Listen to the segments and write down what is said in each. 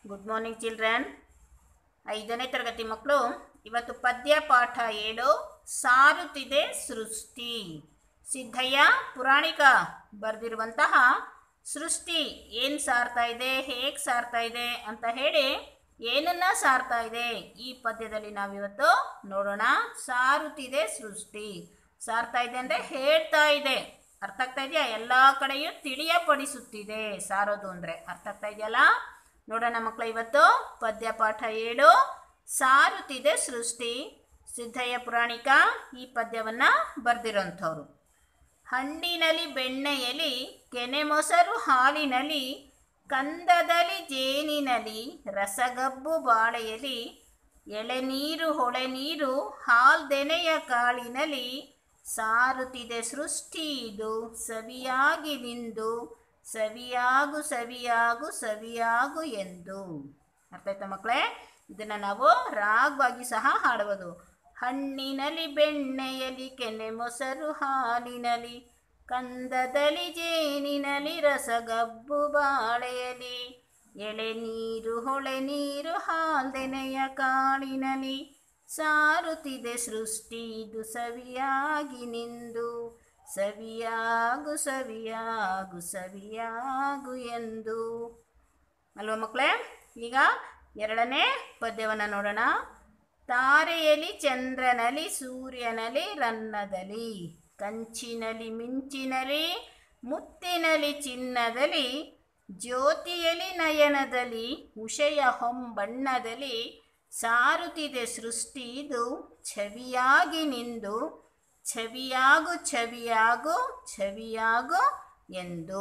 good morning children ಐದನೇ ತರಗತಿ ಮಕ್ಕಳು ಇವತ್ತು ಪದ್ಯ ಪಾಠ ಏಳು ಸಾರುತ್ತಿದೆ ಸೃಷ್ಟಿ ಸಿದ್ಧಯ್ಯ ಪುರಾಣಿಕ ಬರೆದಿರುವಂತಹ ಸೃಷ್ಟಿ ಏನು ಸಾರ್ತಾ ಇದೆ ಹೇಗೆ ಸಾರ್ತಾ ಇದೆ ಅಂತ ಹೇಳಿ ಏನನ್ನ ಸಾರ್ತಾ ಇದೆ ಈ ಪದ್ಯದಲ್ಲಿ ನಾವಿವತ್ತು ನೋಡೋಣ ಸಾರುತ್ತಿದೆ ಸೃಷ್ಟಿ ಸಾರ್ತಾ ಇದೆ ಅಂದರೆ ಹೇಳ್ತಾ ಇದೆ ಅರ್ಥ ಆಗ್ತಾ ಇದೆಯಾ ಎಲ್ಲ ಕಡೆಯೂ ತಿಳಿಯಪಡಿಸುತ್ತಿದೆ ಸಾರೋದು ಅಂದರೆ ಅರ್ಥ ಆಗ್ತಾ ಇದೆಯಲ್ಲ ನೋಡೋಣ ಮಕ್ಕಳ ಇವತ್ತು ಪದ್ಯ ಪಾಠ ಏಳು ಸಾರುತ್ತಿದೆ ಸೃಷ್ಟಿ ಸಿದ್ಧಯ್ಯ ಪುರಾಣಿಕ ಈ ಪದ್ಯವನ್ನು ಬರೆದಿರೋಂಥವ್ರು ಹಣ್ಣಿನಲ್ಲಿ ಬೆಣ್ಣೆಯಲ್ಲಿ ಕೆನೆ ಮೊಸರು ಹಾಲಿನಲ್ಲಿ ಕಂದದಲ್ಲಿ ಜೇನಿನಲ್ಲಿ ರಸಗಬ್ಬು ಬಾಳೆಯಲ್ಲಿ ಎಳೆನೀರು ಹೊಳೆನೀರು ಹಾಲ್ದೆನೆಯ ಕಾಳಿನಲ್ಲಿ ಸಾರುತ್ತಿದೆ ಸೃಷ್ಟಿ ಇದು ಸವಿಯಾಗಿ ನಿಂದು ಸವಿಯಾಗು ಸವಿಯಾಗು ಸವಿಯಾಗು ಎಂದು ಅರ್ಥ ಆಯ್ತಾ ಮಕ್ಕಳೇ ಇದನ್ನು ನಾವು ರಾಗವಾಗಿ ಸಹ ಹಾಡುವುದು ಹಣ್ಣಿನಲ್ಲಿ ಬೆಣ್ಣೆಯಲ್ಲಿ ಕೆನೆ ಮೊಸರು ಹಾಲಿನಲ್ಲಿ ಕಂದದಲ್ಲಿ ಜೇನಿನಲ್ಲಿ ರಸಗಬ್ಬು ಬಾಳೆಯಲಿ ಎಳೆ ನೀರು ಹೊಳೆ ನೀರು ಹಾಲ್ದೆನೆಯ ಕಾಳಿನಲ್ಲಿ ಸಾರುತ್ತಿದೆ ಸೃಷ್ಟಿ ಇದು ಸವಿಯಾಗಿ ನಿಂದು ಸವಿಯಾಗು ಸವಿಯಾಗು ಸವಿಯಾಗು ಎಂದು ಅಲ್ವಾ ಮಕ್ಕಳೇ ಈಗ ಎರಡನೇ ಪದ್ಯವನ್ನು ನೋಡೋಣ ತಾರೆಯಲಿ ಚಂದ್ರನಲ್ಲಿ ಸೂರ್ಯನಲ್ಲಿ ರನ್ನದಲ್ಲಿ ಕಂಚಿನಲ್ಲಿ ಮಿಂಚಿನಲ್ಲಿ ಮುತ್ತಿನಲ್ಲಿ ಚಿನ್ನದಲ್ಲಿ ಜ್ಯೋತಿಯಲಿ ನಯನದಲ್ಲಿ ಉಷಯ ಹೊಂಬಣ್ಣದಲ್ಲಿ ಸಾರುತ್ತಿದೆ ಸೃಷ್ಟಿ ಇದು ಛವಿಯಾಗಿ ನಿಂದು ಛವಿಯಾಗು ಛವಿಯಾಗು ಛವಿಯಾಗು ಎಂದು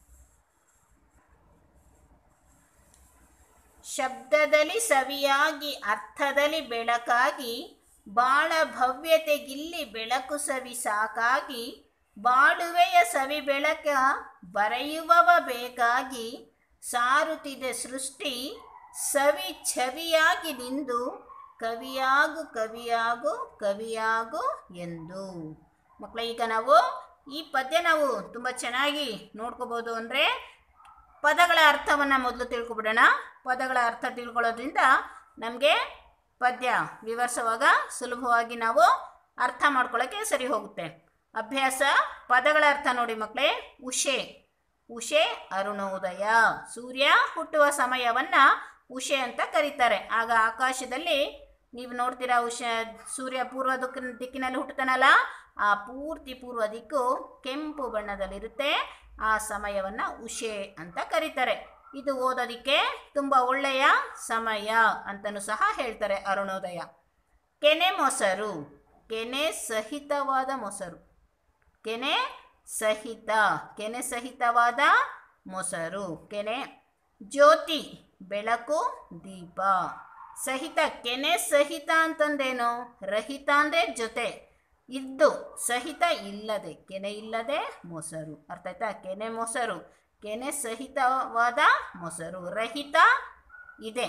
ಶಬ್ದದಲ್ಲಿ ಸವಿಯಾಗಿ ಅರ್ಥದಲ್ಲಿ ಬೆಳಕಾಗಿ ಬಾಳ ಭವ್ಯತೆಗಿಲ್ಲಿ ಬೆಳಕು ಸವಿ ಸಾಕಾಗಿ ಬಾಳುವೆಯ ಸವಿ ಬೆಳಕ ಬರೆಯುವವ ಬೇಕಾಗಿ ಸಾರುತ್ತಿದೆ ಸೃಷ್ಟಿ ಸವಿ ಛವಿಯಾಗಿ ನಿಂದು ಕವಿಯಾಗು ಕವಿಯಾಗು ಕವಿಯಾಗು ಎಂದು ಮಕ್ಕಳ ಈಗ ನಾವು ಈ ಪದ್ಯ ನಾವು ತುಂಬ ಚೆನ್ನಾಗಿ ನೋಡ್ಕೋಬೋದು ಅಂದರೆ ಪದಗಳ ಅರ್ಥವನ್ನು ಮೊದಲು ತಿಳ್ಕೊಬಿಡೋಣ ಪದಗಳ ಅರ್ಥ ತಿಳ್ಕೊಳ್ಳೋದ್ರಿಂದ ನಮಗೆ ಪದ್ಯ ವಿವರಿಸುವಾಗ ಸುಲಭವಾಗಿ ನಾವು ಅರ್ಥ ಮಾಡ್ಕೊಳ್ಳೋಕ್ಕೆ ಸರಿ ಹೋಗುತ್ತೆ ಅಭ್ಯಾಸ ಪದಗಳ ಅರ್ಥ ನೋಡಿ ಮಕ್ಕಳೇ ಉಷೆ ಉಷೆ ಅರುಣೋದಯ ಸೂರ್ಯ ಹುಟ್ಟುವ ಸಮಯವನ್ನು ಉಷೆ ಅಂತ ಕರೀತಾರೆ ಆಗ ಆಕಾಶದಲ್ಲಿ ನೀವು ನೋಡ್ತೀರಾ ಉಷ ಸೂರ್ಯ ಪೂರ್ವ ದಿಕ್ಕಿನ ದಿಕ್ಕಿನಲ್ಲಿ ಹುಟ್ಟುತ್ತಾನಲ್ಲ ಆ ಪೂರ್ತಿ ಪೂರ್ವ ದಿಕ್ಕು ಕೆಂಪು ಬಣ್ಣದಲ್ಲಿರುತ್ತೆ ಆ ಸಮಯವನ್ನು ಉಷೆ ಅಂತ ಕರೀತಾರೆ ಇದು ಓದೋದಕ್ಕೆ ತುಂಬ ಒಳ್ಳೆಯ ಸಮಯ ಅಂತಲೂ ಸಹ ಹೇಳ್ತಾರೆ ಅರುಣೋದಯ ಕೆನೆ ಮೊಸರು ಕೆನೆ ಸಹಿತವಾದ ಮೊಸರು ಕೆನೆ ಸಹಿತ ಕೆನೆ ಸಹಿತವಾದ ಮೊಸರು ಕೆನೆ ಜ್ಯೋತಿ ಬೆಳಕು ದೀಪ ಸಹಿತ ಕೆನೆ ಸಹಿತ ಅಂತಂದೇನು ರಹಿತ ಅಂದರೆ ಜೊತೆ ಇದ್ದು ಸಹಿತ ಇಲ್ಲದೆ ಕೆನೆ ಇಲ್ಲದೆ ಮೊಸರು ಅರ್ಥ ಆಯ್ತಾ ಕೆನೆ ಮೊಸರು ಕೆನೆ ಸಹಿತವಾದ ಮೊಸರು ರಹಿತ ಇದೆ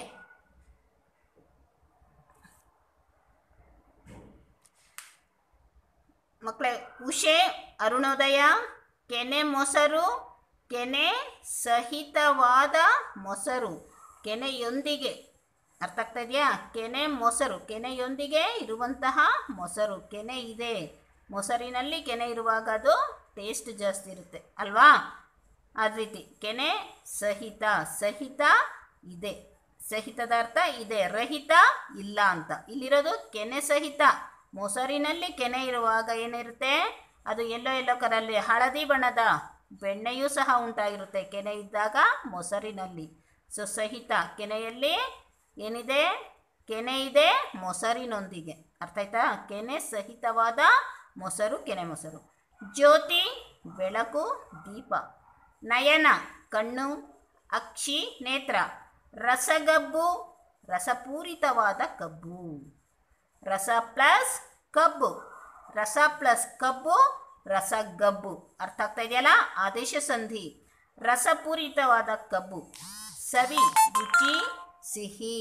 ಮಕ್ಕಳೇ ಉಷೆ ಅರುಣೋದಯ ಕೆನೆ ಮೊಸರು ಕೆನೆ ಸಹಿತವಾದ ಮೊಸರು ಕೆನೆಯೊಂದಿಗೆ ಅರ್ಥ ಆಗ್ತಾ ಇದೆಯಾ ಕೆನೆ ಮೊಸರು ಕೆನೆಯೊಂದಿಗೆ ಇರುವಂತಹ ಮೊಸರು ಕೆನೆ ಇದೆ ಮೊಸರಿನಲ್ಲಿ ಕೆನೆ ಇರುವಾಗ ಅದು ಟೇಸ್ಟ್ ಜಾಸ್ತಿ ಇರುತ್ತೆ ಅಲ್ವಾ ಅದ ರೀತಿ ಕೆನೆ ಸಹಿತ ಸಹಿತ ಇದೆ ಸಹಿತದ ಅರ್ಥ ಇದೆ ರಹಿತ ಇಲ್ಲ ಅಂತ ಇಲ್ಲಿರೋದು ಕೆನೆ ಸಹಿತ ಮೊಸರಿನಲ್ಲಿ ಕೆನೆ ಇರುವಾಗ ಏನಿರುತ್ತೆ ಅದು ಎಲ್ಲೋ ಎಲ್ಲೋ ಕರಲ್ಲಿ ಹಳದಿ ಬಣ್ಣದ ಬೆಣ್ಣೆಯೂ ಸಹ ಉಂಟಾಗಿರುತ್ತೆ ಕೆನೆ ಇದ್ದಾಗ ಮೊಸರಿನಲ್ಲಿ ಸೊ ಸಹಿತ ಕೆನೆಯಲ್ಲಿ ಏನಿದೆ ಕೆನೆ ಇದೆ ಮೊಸರಿನೊಂದಿಗೆ ಅರ್ಥ ಆಯ್ತಾ ಕೆನೆ ಸಹಿತವಾದ ಮೊಸರು ಕೆನೆ ಮೊಸರು ಜ್ಯೋತಿ ಬೆಳಕು ದೀಪ ನಯನ ಕಣ್ಣು ಅಕ್ಷಿ ನೇತ್ರ ರಸಗಬ್ಬು ರಸಪೂರಿತವಾದ ಕಬ್ಬು ರಸ ಪ್ಲಸ್ ಕಬ್ಬು ರಸ ಪ್ಲಸ್ ಕಬ್ಬು ರಸಗಬ್ಬು ಅರ್ಥ ಆಗ್ತಾ ಇದೆಯಲ್ಲ ಆದೇಶ ಸಂಧಿ ರಸಪೂರಿತವಾದ ಕಬ್ಬು ಸವಿ ರುಚಿ ಸಿಹಿ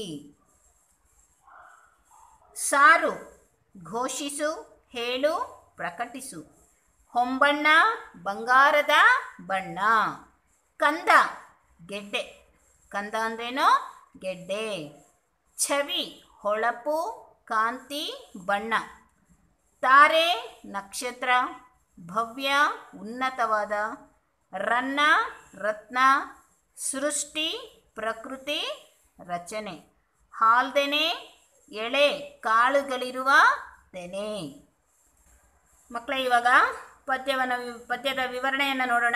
ಸಾರು ಘೋಷಿಸು ಹೇಳು ಪ್ರಕಟಿಸು ಹೊಂಬಣ್ಣ ಬಂಗಾರದ ಬಣ್ಣ ಕಂದ ಗೆಡ್ಡೆ ಕಂದ ಅಂದ್ರೇನು ಗೆಡ್ಡೆ ಛವಿ ಹೊಳಪು ಕಾಂತಿ ಬಣ್ಣ ತಾರೆ ನಕ್ಷತ್ರ ಭವ್ಯ ಉನ್ನತವಾದ ರನ್ನ ರತ್ನ ಸೃಷ್ಟಿ ಪ್ರಕೃತಿ ರಚನೆ ಹಾಲ್ದೆನೆ ಎಳೆ ಕಾಳುಗಳಿರುವ ತೆನೆ ಮಕ್ಕಳೇ ಇವಾಗ ಪದ್ಯವನ್ನು ವಿ- ಪದ್ಯದ ವಿವರಣೆಯನ್ನು ನೋಡೋಣ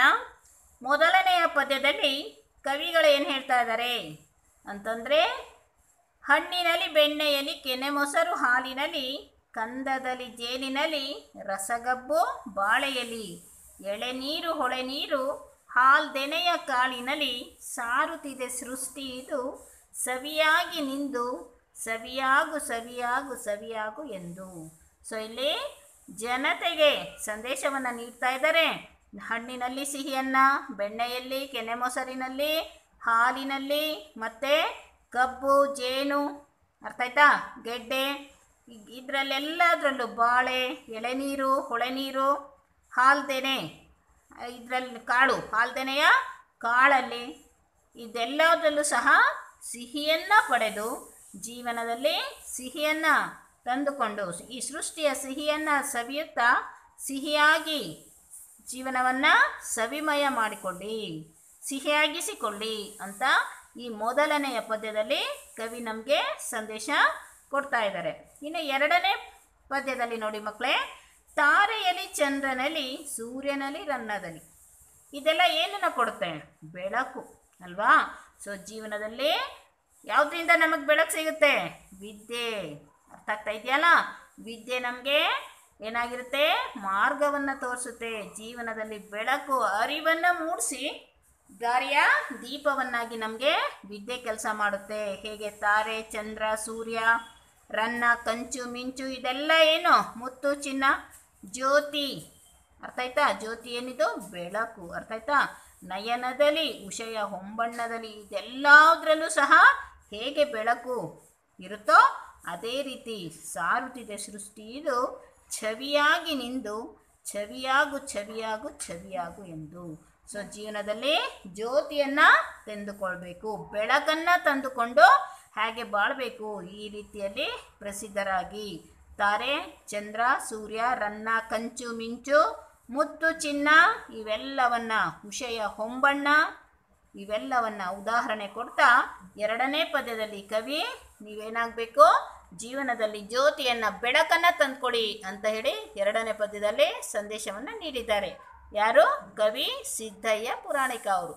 ಮೊದಲನೆಯ ಪದ್ಯದಲ್ಲಿ ಕವಿಗಳು ಏನು ಹೇಳ್ತಾ ಇದ್ದಾರೆ ಅಂತಂದರೆ ಹಣ್ಣಿನಲ್ಲಿ ಬೆಣ್ಣೆಯಲ್ಲಿ ಕೆನೆ ಮೊಸರು ಹಾಲಿನಲ್ಲಿ ಕಂದದಲ್ಲಿ ಜೇನಿನಲ್ಲಿ ರಸಗಬ್ಬು ಬಾಳೆಯಲ್ಲಿ ಎಳೆನೀರು ಹೊಳೆನೀರು ಹಾಲ್ದೆನೆಯ ಕಾಳಿನಲ್ಲಿ ಸಾರುತ್ತಿದೆ ಸೃಷ್ಟಿ ಇದು ಸವಿಯಾಗಿ ನಿಂದು ಸವಿಯಾಗು ಸವಿಯಾಗು ಸವಿಯಾಗು ಎಂದು ಸೊ ಇಲ್ಲಿ ಜನತೆಗೆ ಸಂದೇಶವನ್ನು ನೀಡ್ತಾ ಇದ್ದಾರೆ ಹಣ್ಣಿನಲ್ಲಿ ಸಿಹಿಯನ್ನ ಬೆಣ್ಣೆಯಲ್ಲಿ ಕೆನೆ ಮೊಸರಿನಲ್ಲಿ ಹಾಲಿನಲ್ಲಿ ಮತ್ತೆ ಕಬ್ಬು ಜೇನು ಅರ್ಥ ಆಯ್ತಾ ಗೆಡ್ಡೆ ಇ- ಇದ್ರಲ್ಲೆಲ್ಲದರಲ್ಲೂ ಬಾಳೆ ಎಳೆನೀರು ಹೊಳೆನೀರು ಹಾಲ್ದೆನೆ ಇದರಲ್ಲಿ ಕಾಳು ಹಾಲ್ದೆನೆಯ ಕಾಳಲ್ಲಿ ಇದೆಲ್ಲದರಲ್ಲೂ ಸಹ ಸಿಹಿಯನ್ನು ಪಡೆದು ಜೀವನದಲ್ಲಿ ಸಿಹಿಯನ್ನು ತಂದುಕೊಂಡು ಈ ಸೃಷ್ಟಿಯ ಸಿಹಿಯನ್ನು ಸವಿಯುತ್ತಾ ಸಿಹಿಯಾಗಿ ಜೀವನವನ್ನು ಸವಿಮಯ ಮಾಡಿಕೊಳ್ಳಿ ಸಿಹಿಯಾಗಿಸಿಕೊಳ್ಳಿ ಅಂತ ಈ ಮೊದಲನೆಯ ಪದ್ಯದಲ್ಲಿ ಕವಿ ನಮಗೆ ಸಂದೇಶ ಕೊಡ್ತಾ ಇದ್ದಾರೆ ಇನ್ನು ಎರಡನೇ ಪದ್ಯದಲ್ಲಿ ನೋಡಿ ಮಕ್ಕಳೇ ತಾರೆಯಲ್ಲಿ ಚಂದ್ರನಲ್ಲಿ ಸೂರ್ಯನಲ್ಲಿ ರನ್ನದಲ್ಲಿ ಇದೆಲ್ಲ ಏನನ್ನ ಕೊಡುತ್ತೆ ಬೆಳಕು ಅಲ್ವಾ ಸೊ ಜೀವನದಲ್ಲಿ ಯಾವುದರಿಂದ ನಮಗೆ ಬೆಳಕು ಸಿಗುತ್ತೆ ವಿದ್ಯೆ ಅರ್ಥ ಆಗ್ತಾ ಇದೆಯಲ್ಲ ವಿದ್ಯೆ ನಮಗೆ ಏನಾಗಿರುತ್ತೆ ಮಾರ್ಗವನ್ನು ತೋರಿಸುತ್ತೆ ಜೀವನದಲ್ಲಿ ಬೆಳಕು ಅರಿವನ್ನು ಮೂಡಿಸಿ ದಾರಿಯ ದೀಪವನ್ನಾಗಿ ನಮಗೆ ವಿದ್ಯೆ ಕೆಲಸ ಮಾಡುತ್ತೆ ಹೇಗೆ ತಾರೆ ಚಂದ್ರ ಸೂರ್ಯ ರನ್ನ ಕಂಚು ಮಿಂಚು ಇದೆಲ್ಲ ಏನು ಮುತ್ತು ಚಿನ್ನ ಜ್ಯೋತಿ ಅರ್ಥ ಆಯ್ತಾ ಜ್ಯೋತಿ ಏನಿದು ಬೆಳಕು ಅರ್ಥ ಆಯ್ತಾ ನಯನದಲ್ಲಿ ಉಷಯ ಹೊಂಬಣ್ಣದಲ್ಲಿ ಇದೆಲ್ಲದರಲ್ಲೂ ಸಹ ಹೇಗೆ ಬೆಳಕು ಇರುತ್ತೋ ಅದೇ ರೀತಿ ಸಾರುತ್ತಿದೆ ಸೃಷ್ಟಿ ಇದು ಛವಿಯಾಗಿ ನಿಂದು ಛವಿಯಾಗು ಛವಿಯಾಗು ಛವಿಯಾಗು ಎಂದು ಸೊ ಜೀವನದಲ್ಲಿ ಜ್ಯೋತಿಯನ್ನು ತಂದುಕೊಳ್ಬೇಕು ಬೆಳಕನ್ನು ತಂದುಕೊಂಡು ಹೇಗೆ ಬಾಳಬೇಕು ಈ ರೀತಿಯಲ್ಲಿ ಪ್ರಸಿದ್ಧರಾಗಿ ತಾರೆ ಚಂದ್ರ ಸೂರ್ಯ ರನ್ನ ಕಂಚು ಮಿಂಚು ಮುತ್ತು ಚಿನ್ನ ಇವೆಲ್ಲವನ್ನ ಉಷಯ ಹೊಂಬಣ್ಣ ಇವೆಲ್ಲವನ್ನ ಉದಾಹರಣೆ ಕೊಡ್ತಾ ಎರಡನೇ ಪದ್ಯದಲ್ಲಿ ಕವಿ ನೀವೇನಾಗಬೇಕು ಜೀವನದಲ್ಲಿ ಜ್ಯೋತಿಯನ್ನ ಬೆಳಕನ್ನ ತಂದ್ಕೊಡಿ ಅಂತ ಹೇಳಿ ಎರಡನೇ ಪದ್ಯದಲ್ಲಿ ಸಂದೇಶವನ್ನು ನೀಡಿದ್ದಾರೆ ಯಾರು ಕವಿ ಸಿದ್ದಯ್ಯ ಪುರಾಣಿಕ ಅವರು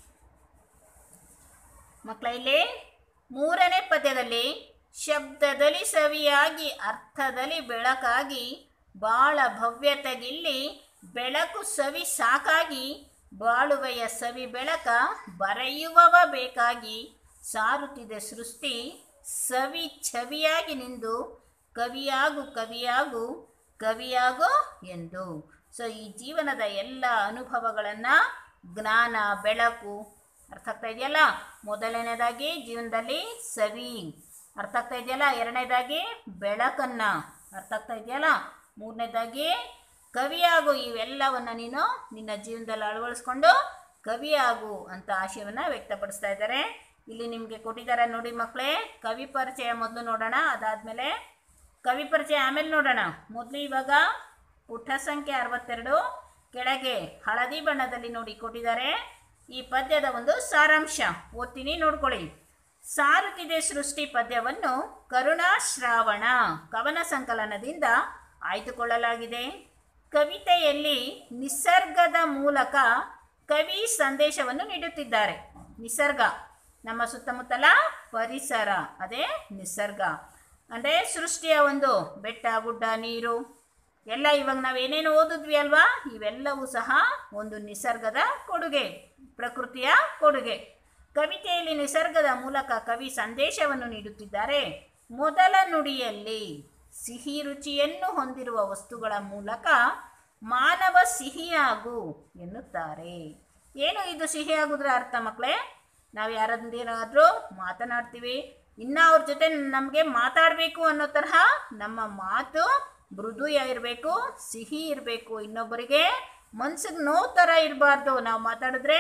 ಮಕ್ಕಳ ಇಲ್ಲಿ ಮೂರನೇ ಪದ್ಯದಲ್ಲಿ ಶಬ್ದದಲ್ಲಿ ಸವಿಯಾಗಿ ಅರ್ಥದಲ್ಲಿ ಬೆಳಕಾಗಿ ಬಾಳ ಭವ್ಯತೆಗಿಲ್ಲಿ ಬೆಳಕು ಸವಿ ಸಾಕಾಗಿ ಬಾಳುವೆಯ ಸವಿ ಬೆಳಕ ಬರೆಯುವವ ಬೇಕಾಗಿ ಸಾರುತ್ತಿದೆ ಸೃಷ್ಟಿ ಸವಿ ಛವಿಯಾಗಿ ನಿಂದು ಕವಿಯಾಗು ಕವಿಯಾಗು ಕವಿಯಾಗು ಎಂದು ಸೊ ಈ ಜೀವನದ ಎಲ್ಲ ಅನುಭವಗಳನ್ನು ಜ್ಞಾನ ಬೆಳಕು ಅರ್ಥ ಆಗ್ತಾ ಇದೆಯಲ್ಲ ಮೊದಲನೇದಾಗಿ ಜೀವನದಲ್ಲಿ ಸವಿ ಅರ್ಥ ಆಗ್ತಾ ಇದೆಯಲ್ಲ ಎರಡನೇದಾಗಿ ಬೆಳಕನ್ನ ಅರ್ಥ ಆಗ್ತಾ ಇದೆಯಲ್ಲ ಮೂರನೇದಾಗಿ ಕವಿಯಾಗು ಇವೆಲ್ಲವನ್ನ ನೀನು ನಿನ್ನ ಜೀವನದಲ್ಲಿ ಅಳವಡಿಸ್ಕೊಂಡು ಕವಿಯಾಗು ಅಂತ ಆಶಯವನ್ನು ವ್ಯಕ್ತಪಡಿಸ್ತಾ ಇದ್ದಾರೆ ಇಲ್ಲಿ ನಿಮಗೆ ಕೊಟ್ಟಿದ್ದಾರೆ ನೋಡಿ ಮಕ್ಕಳೇ ಕವಿ ಪರಿಚಯ ಮೊದಲು ನೋಡೋಣ ಅದಾದಮೇಲೆ ಕವಿ ಪರಿಚಯ ಆಮೇಲೆ ನೋಡೋಣ ಮೊದಲು ಇವಾಗ ಪುಟ ಸಂಖ್ಯೆ ಅರವತ್ತೆರಡು ಕೆಳಗೆ ಹಳದಿ ಬಣ್ಣದಲ್ಲಿ ನೋಡಿ ಕೊಟ್ಟಿದ್ದಾರೆ ಈ ಪದ್ಯದ ಒಂದು ಸಾರಾಂಶ ಓದ್ತೀನಿ ನೋಡ್ಕೊಳ್ಳಿ ಸಾರುತ್ತಿದೆ ಸೃಷ್ಟಿ ಪದ್ಯವನ್ನು ಕರುಣಾಶ್ರಾವಣ ಕವನ ಸಂಕಲನದಿಂದ ಆಯ್ದುಕೊಳ್ಳಲಾಗಿದೆ ಕವಿತೆಯಲ್ಲಿ ನಿಸರ್ಗದ ಮೂಲಕ ಕವಿ ಸಂದೇಶವನ್ನು ನೀಡುತ್ತಿದ್ದಾರೆ ನಿಸರ್ಗ ನಮ್ಮ ಸುತ್ತಮುತ್ತಲ ಪರಿಸರ ಅದೇ ನಿಸರ್ಗ ಅಂದರೆ ಸೃಷ್ಟಿಯ ಒಂದು ಬೆಟ್ಟ ಗುಡ್ಡ ನೀರು ಎಲ್ಲ ಇವಾಗ ನಾವೇನೇನು ಓದಿದ್ವಿ ಅಲ್ವಾ ಇವೆಲ್ಲವೂ ಸಹ ಒಂದು ನಿಸರ್ಗದ ಕೊಡುಗೆ ಪ್ರಕೃತಿಯ ಕೊಡುಗೆ ಕವಿತೆಯಲ್ಲಿ ನಿಸರ್ಗದ ಮೂಲಕ ಕವಿ ಸಂದೇಶವನ್ನು ನೀಡುತ್ತಿದ್ದಾರೆ ಮೊದಲ ನುಡಿಯಲ್ಲಿ ಸಿಹಿ ರುಚಿಯನ್ನು ಹೊಂದಿರುವ ವಸ್ತುಗಳ ಮೂಲಕ ಮಾನವ ಸಿಹಿಯಾಗು ಎನ್ನುತ್ತಾರೆ ಏನು ಇದು ಸಿಹಿಯಾಗುದ್ರ ಅರ್ಥ ಮಕ್ಕಳೇ ನಾವು ಯಾರೊಂದಿಗಾದರೂ ಮಾತನಾಡ್ತೀವಿ ಇನ್ನು ಅವ್ರ ಜೊತೆ ನಮಗೆ ಮಾತಾಡಬೇಕು ಅನ್ನೋ ತರಹ ನಮ್ಮ ಮಾತು ಮೃದು ಇರಬೇಕು ಸಿಹಿ ಇರಬೇಕು ಇನ್ನೊಬ್ಬರಿಗೆ ಮನ್ಸಿಗೆ ನೋವು ಥರ ಇರಬಾರ್ದು ನಾವು ಮಾತಾಡಿದ್ರೆ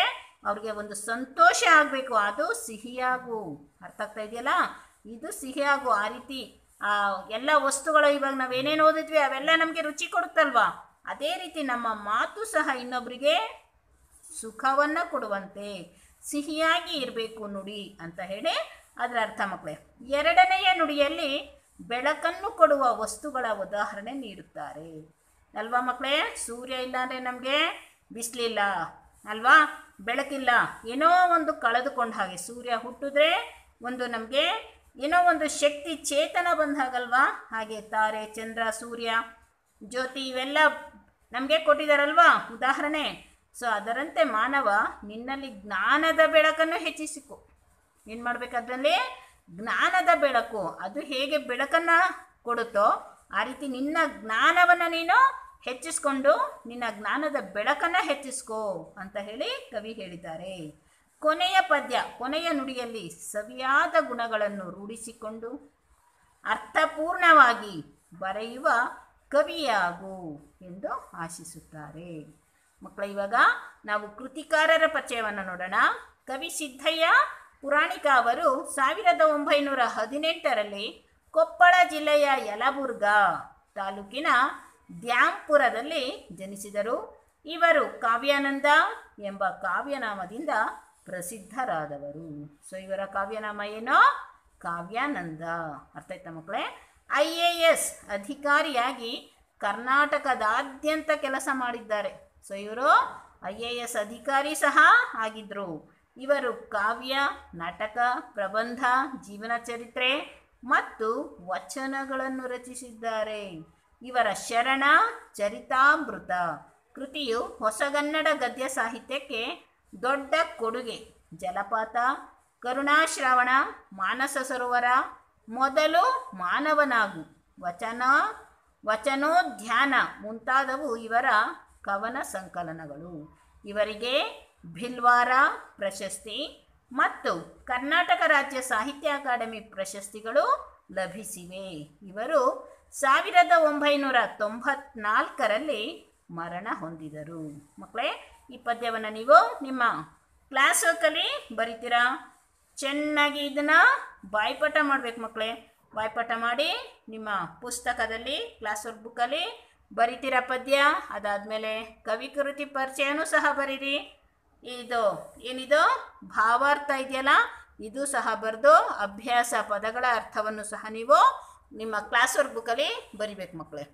ಅವ್ರಿಗೆ ಒಂದು ಸಂತೋಷ ಆಗಬೇಕು ಅದು ಸಿಹಿಯಾಗು ಅರ್ಥ ಆಗ್ತಾ ಇದೆಯಲ್ಲ ಇದು ಸಿಹಿಯಾಗು ಆ ರೀತಿ ಆ ಎಲ್ಲ ವಸ್ತುಗಳು ಇವಾಗ ನಾವೇನೇನು ಓದಿದ್ವಿ ಅವೆಲ್ಲ ನಮಗೆ ರುಚಿ ಕೊಡುತ್ತಲ್ವಾ ಅದೇ ರೀತಿ ನಮ್ಮ ಮಾತು ಸಹ ಇನ್ನೊಬ್ಬರಿಗೆ ಸುಖವನ್ನು ಕೊಡುವಂತೆ ಸಿಹಿಯಾಗಿ ಇರಬೇಕು ನುಡಿ ಅಂತ ಹೇಳಿ ಅದರ ಅರ್ಥ ಮಕ್ಕಳೇ ಎರಡನೆಯ ನುಡಿಯಲ್ಲಿ ಬೆಳಕನ್ನು ಕೊಡುವ ವಸ್ತುಗಳ ಉದಾಹರಣೆ ನೀಡುತ್ತಾರೆ ಅಲ್ವಾ ಮಕ್ಕಳೇ ಸೂರ್ಯ ಇಲ್ಲ ಅಂದರೆ ನಮಗೆ ಬಿಸಿಲಿಲ್ಲ ಅಲ್ವಾ ಬೆಳಕಿಲ್ಲ ಏನೋ ಒಂದು ಕಳೆದುಕೊಂಡ ಹಾಗೆ ಸೂರ್ಯ ಹುಟ್ಟಿದ್ರೆ ಒಂದು ನಮಗೆ ಏನೋ ಒಂದು ಶಕ್ತಿ ಚೇತನ ಬಂದಾಗಲ್ವಾ ಹಾಗೆ ತಾರೆ ಚಂದ್ರ ಸೂರ್ಯ ಜ್ಯೋತಿ ಇವೆಲ್ಲ ನಮಗೆ ಕೊಟ್ಟಿದ್ದಾರಲ್ವಾ ಉದಾಹರಣೆ ಸೊ ಅದರಂತೆ ಮಾನವ ನಿನ್ನಲ್ಲಿ ಜ್ಞಾನದ ಬೆಳಕನ್ನು ಹೆಚ್ಚಿಸಿಕೊ ಏನು ಮಾಡಬೇಕು ಅದರಲ್ಲಿ ಜ್ಞಾನದ ಬೆಳಕು ಅದು ಹೇಗೆ ಬೆಳಕನ್ನು ಕೊಡುತ್ತೋ ಆ ರೀತಿ ನಿನ್ನ ಜ್ಞಾನವನ್ನು ನೀನು ಹೆಚ್ಚಿಸ್ಕೊಂಡು ನಿನ್ನ ಜ್ಞಾನದ ಬೆಳಕನ್ನು ಹೆಚ್ಚಿಸ್ಕೋ ಅಂತ ಹೇಳಿ ಕವಿ ಹೇಳಿದ್ದಾರೆ ಕೊನೆಯ ಪದ್ಯ ಕೊನೆಯ ನುಡಿಯಲ್ಲಿ ಸವಿಯಾದ ಗುಣಗಳನ್ನು ರೂಢಿಸಿಕೊಂಡು ಅರ್ಥಪೂರ್ಣವಾಗಿ ಬರೆಯುವ ಕವಿಯಾಗು ಎಂದು ಆಶಿಸುತ್ತಾರೆ ಮಕ್ಕಳ ಇವಾಗ ನಾವು ಕೃತಿಕಾರರ ಪರಿಚಯವನ್ನು ನೋಡೋಣ ಕವಿ ಸಿದ್ದಯ್ಯ ಪುರಾಣಿಕ ಅವರು ಸಾವಿರದ ಒಂಬೈನೂರ ಹದಿನೆಂಟರಲ್ಲಿ ಕೊಪ್ಪಳ ಜಿಲ್ಲೆಯ ಯಲಬುರ್ಗಾ ತಾಲೂಕಿನ ದ್ಯಾಂಪುರದಲ್ಲಿ ಜನಿಸಿದರು ಇವರು ಕಾವ್ಯಾನಂದ ಎಂಬ ಕಾವ್ಯನಾಮದಿಂದ ಪ್ರಸಿದ್ಧರಾದವರು ಸೊ ಇವರ ಕಾವ್ಯನಾಮ ಏನೋ ಕಾವ್ಯಾನಂದ ಅರ್ಥ ಆಯ್ತಾ ಮಕ್ಕಳೇ ಐ ಎ ಎಸ್ ಅಧಿಕಾರಿಯಾಗಿ ಕರ್ನಾಟಕದಾದ್ಯಂತ ಕೆಲಸ ಮಾಡಿದ್ದಾರೆ ಸೊ ಇವರು ಐ ಎ ಎಸ್ ಅಧಿಕಾರಿ ಸಹ ಆಗಿದ್ದರು ಇವರು ಕಾವ್ಯ ನಾಟಕ ಪ್ರಬಂಧ ಜೀವನ ಚರಿತ್ರೆ ಮತ್ತು ವಚನಗಳನ್ನು ರಚಿಸಿದ್ದಾರೆ ಇವರ ಶರಣ ಚರಿತಾಮೃತ ಕೃತಿಯು ಹೊಸಗನ್ನಡ ಗದ್ಯ ಸಾಹಿತ್ಯಕ್ಕೆ ದೊಡ್ಡ ಕೊಡುಗೆ ಜಲಪಾತ ಕರುಣಾಶ್ರವಣ ಮಾನಸ ಸರೋವರ ಮೊದಲು ಮಾನವನಾಗು ವಚನ ವಚನೋದ್ಯಾನ ಮುಂತಾದವು ಇವರ ಕವನ ಸಂಕಲನಗಳು ಇವರಿಗೆ ಭಿಲ್ವಾರ ಪ್ರಶಸ್ತಿ ಮತ್ತು ಕರ್ನಾಟಕ ರಾಜ್ಯ ಸಾಹಿತ್ಯ ಅಕಾಡೆಮಿ ಪ್ರಶಸ್ತಿಗಳು ಲಭಿಸಿವೆ ಇವರು ಸಾವಿರದ ಒಂಬೈನೂರ ತೊಂಬತ್ನಾಲ್ಕರಲ್ಲಿ ಮರಣ ಹೊಂದಿದರು ಮಕ್ಕಳೇ ಈ ಪದ್ಯವನ್ನು ನೀವು ನಿಮ್ಮ ಕ್ಲಾಸ್ ವರ್ಕಲ್ಲಿ ಬರಿತೀರಾ ಚೆನ್ನಾಗಿ ಇದನ್ನು ಬಾಯ್ಪಾಠ ಮಾಡಬೇಕು ಮಕ್ಕಳೇ ಬಾಯ್ಪಾಠ ಮಾಡಿ ನಿಮ್ಮ ಪುಸ್ತಕದಲ್ಲಿ ಕ್ಲಾಸ್ ವರ್ಕ್ ಬುಕ್ಕಲ್ಲಿ ಬರಿತೀರಾ ಪದ್ಯ ಅದಾದಮೇಲೆ ಕವಿ ಕೃತಿ ಪರಿಚಯನೂ ಸಹ ಬರೀರಿ ಇದು ಏನಿದು ಭಾವಾರ್ಥ ಇದೆಯಲ್ಲ ಇದು ಸಹ ಬರೆದು ಅಭ್ಯಾಸ ಪದಗಳ ಅರ್ಥವನ್ನು ಸಹ ನೀವು ನಿಮ್ಮ ಕ್ಲಾಸ್ ವರ್ಕ್ ಬುಕ್ಕಲ್ಲಿ ಬರಿಬೇಕು ಮಕ್ಕಳೇ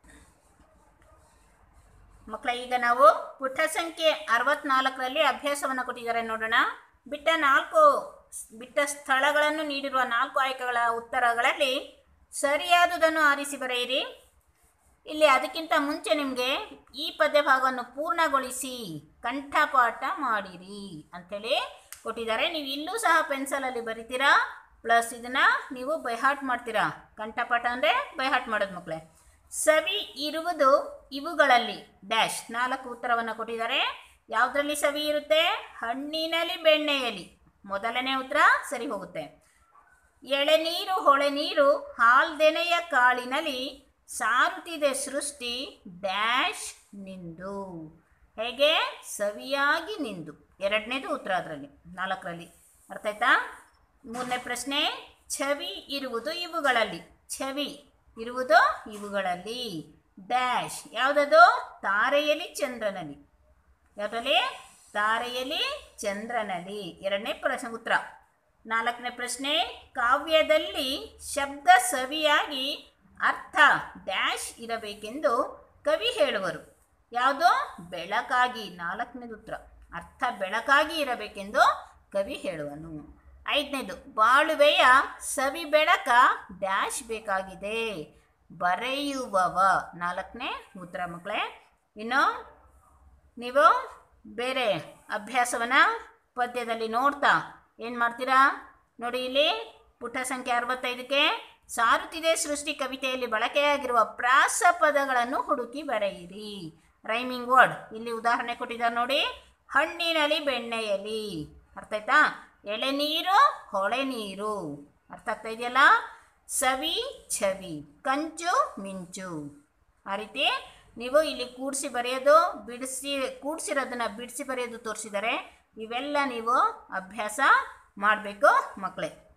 ಮಕ್ಕಳ ಈಗ ನಾವು ಪುಟ ಸಂಖ್ಯೆ ಅರವತ್ನಾಲ್ಕರಲ್ಲಿ ಅಭ್ಯಾಸವನ್ನು ಕೊಟ್ಟಿದ್ದಾರೆ ನೋಡೋಣ ಬಿಟ್ಟ ನಾಲ್ಕು ಬಿಟ್ಟ ಸ್ಥಳಗಳನ್ನು ನೀಡಿರುವ ನಾಲ್ಕು ಆಯ್ಕೆಗಳ ಉತ್ತರಗಳಲ್ಲಿ ಸರಿಯಾದುದನ್ನು ಆರಿಸಿ ಬರೆಯಿರಿ ಇಲ್ಲಿ ಅದಕ್ಕಿಂತ ಮುಂಚೆ ನಿಮಗೆ ಈ ಪದ್ಯ ಭಾಗವನ್ನು ಪೂರ್ಣಗೊಳಿಸಿ ಕಂಠಪಾಠ ಮಾಡಿರಿ ಅಂಥೇಳಿ ಕೊಟ್ಟಿದ್ದಾರೆ ನೀವು ಇಲ್ಲೂ ಸಹ ಪೆನ್ಸಲಲ್ಲಿ ಬರಿತೀರಾ ಪ್ಲಸ್ ಇದನ್ನು ನೀವು ಬೈಹಾಟ್ ಮಾಡ್ತೀರಾ ಕಂಠಪಾಠ ಅಂದರೆ ಬೈಹಾಟ್ ಮಾಡೋದು ಮಕ್ಕಳೇ ಸವಿ ಇರುವುದು ಇವುಗಳಲ್ಲಿ ಡ್ಯಾಶ್ ನಾಲ್ಕು ಉತ್ತರವನ್ನು ಕೊಟ್ಟಿದ್ದಾರೆ ಯಾವುದರಲ್ಲಿ ಸವಿ ಇರುತ್ತೆ ಹಣ್ಣಿನಲ್ಲಿ ಬೆಣ್ಣೆಯಲ್ಲಿ ಮೊದಲನೇ ಉತ್ತರ ಸರಿ ಹೋಗುತ್ತೆ ಎಳೆನೀರು ಹೊಳೆನೀರು ಹಾಲ್ದೆನೆಯ ಕಾಳಿನಲ್ಲಿ ಸಾರುತ್ತಿದೆ ಸೃಷ್ಟಿ ಡ್ಯಾಶ್ ನಿಂದು ಹೇಗೆ ಸವಿಯಾಗಿ ನಿಂದು ಎರಡನೇದು ಉತ್ತರ ಅದರಲ್ಲಿ ನಾಲ್ಕರಲ್ಲಿ ಅರ್ಥ ಆಯ್ತಾ ಮೂರನೇ ಪ್ರಶ್ನೆ ಛವಿ ಇರುವುದು ಇವುಗಳಲ್ಲಿ ಛವಿ ಇರುವುದು ಇವುಗಳಲ್ಲಿ ಡ್ಯಾಶ್ ಯಾವುದದು ತಾರೆಯಲ್ಲಿ ಚಂದ್ರನಲ್ಲಿ ಯಾವುದರಲ್ಲಿ ತಾರೆಯಲ್ಲಿ ಚಂದ್ರನಲ್ಲಿ ಎರಡನೇ ಪ್ರಶ್ನೆ ಉತ್ತರ ನಾಲ್ಕನೇ ಪ್ರಶ್ನೆ ಕಾವ್ಯದಲ್ಲಿ ಶಬ್ದ ಸವಿಯಾಗಿ ಅರ್ಥ ಡ್ಯಾಶ್ ಇರಬೇಕೆಂದು ಕವಿ ಹೇಳುವರು ಯಾವುದು ಬೆಳಕಾಗಿ ನಾಲ್ಕನೇದು ಉತ್ತರ ಅರ್ಥ ಬೆಳಕಾಗಿ ಇರಬೇಕೆಂದು ಕವಿ ಹೇಳುವನು ಐದನೇದು ಬಾಳುವೆಯ ಸವಿ ಬೆಳಕ ಡ್ಯಾಶ್ ಬೇಕಾಗಿದೆ ಬರೆಯುವವ ನಾಲ್ಕನೇ ಉತ್ತರ ಮಕ್ಕಳೇ ಇನ್ನು ನೀವು ಬೇರೆ ಅಭ್ಯಾಸವನ್ನು ಪದ್ಯದಲ್ಲಿ ನೋಡ್ತಾ ಏನು ಮಾಡ್ತೀರಾ ನೋಡಿ ಇಲ್ಲಿ ಪುಟ ಸಂಖ್ಯೆ ಅರವತ್ತೈದಕ್ಕೆ ಸಾರುತ್ತಿದೆ ಸೃಷ್ಟಿ ಕವಿತೆಯಲ್ಲಿ ಬಳಕೆಯಾಗಿರುವ ಪ್ರಾಸ ಪದಗಳನ್ನು ಹುಡುಕಿ ಬರೆಯಿರಿ ರೈಮಿಂಗ್ ವರ್ಡ್ ಇಲ್ಲಿ ಉದಾಹರಣೆ ಕೊಟ್ಟಿದ್ದಾರೆ ನೋಡಿ ಹಣ್ಣಿನಲ್ಲಿ ಬೆಣ್ಣೆಯಲ್ಲಿ ಅರ್ಥ ಆಯ್ತಾ ಎಳೆನೀರು ಹೊಳೆ ನೀರು ಅರ್ಥ ಆಗ್ತಾ ಇದೆಯಲ್ಲ ಸವಿ ಛವಿ ಕಂಚು ಮಿಂಚು ಆ ರೀತಿ ನೀವು ಇಲ್ಲಿ ಕೂಡಿಸಿ ಬರೆಯೋದು ಬಿಡಿಸಿ ಕೂಡಿಸಿರೋದನ್ನ ಬಿಡಿಸಿ ಬರೆಯೋದು ತೋರಿಸಿದ್ದಾರೆ ಇವೆಲ್ಲ ನೀವು ಅಭ್ಯಾಸ ಮಾಡಬೇಕು ಮಕ್ಕಳೇ